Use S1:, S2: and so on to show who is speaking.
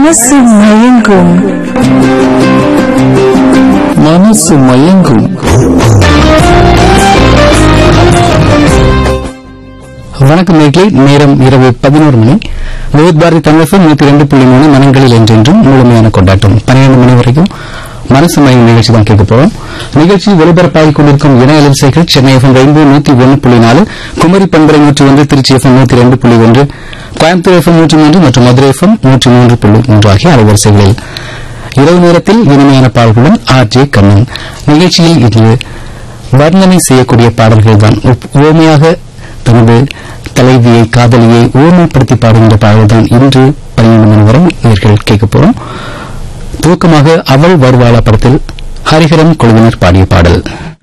S1: மனசு மயங்கும்
S2: மனசு மயங்கும் வணக்கம் நேர்களே நேரம் இரவு பதினோரு மணி விவித் பாரதி தமிழகம் நூத்தி ரெண்டு புள்ளி மூணு மனங்களில் என்றென்றும் முழுமையான கொண்டாட்டம் பன்னிரண்டு மணி வரைக்கும் மனசு மயம் நிகழ்ச்சி தான் கேட்க போறோம் நிகழ்ச்சி ஒலிபரப்பாகிக் கொண்டிருக்கும் இணைய அலைவரிசைகள் சென்னை எஃப்எம் ரெயின்போ நூத்தி ஒன்று புள்ளி நாலு குமரி பண்பரை நூற்றி ஒன்று திருச்சி எஃப்எம் நூத்தி ரெண்டு புள்ளி ஒன்று கோயம்புத்தூர் எஃப்எம் நூற்றி மூன்று மற்றும் மதுரை எஃப்எம் நூற்றி மூன்று புள்ளி மூன்று ஆகிய அலைவரிசைகளில் இரவு நேரத்தில் இனிமையான பாடல்களுடன் ஆர் ஜே கண்ணன் நிகழ்ச்சியில் இன்று வர்ணனை செய்யக்கூடிய பாடல்கள் தான் ஓமையாக தனது தலைவியை காதலியை ஓமைப்படுத்தி பாடுகின்ற பாடல்தான் இன்று பன்னிரண்டு மணி வரை நேர்கள் கேட்க போறோம் துவக்கமாக அவள் வருவாளா படத்தில் ஹரிஹரன் குழுவினர் பாடிய பாடல்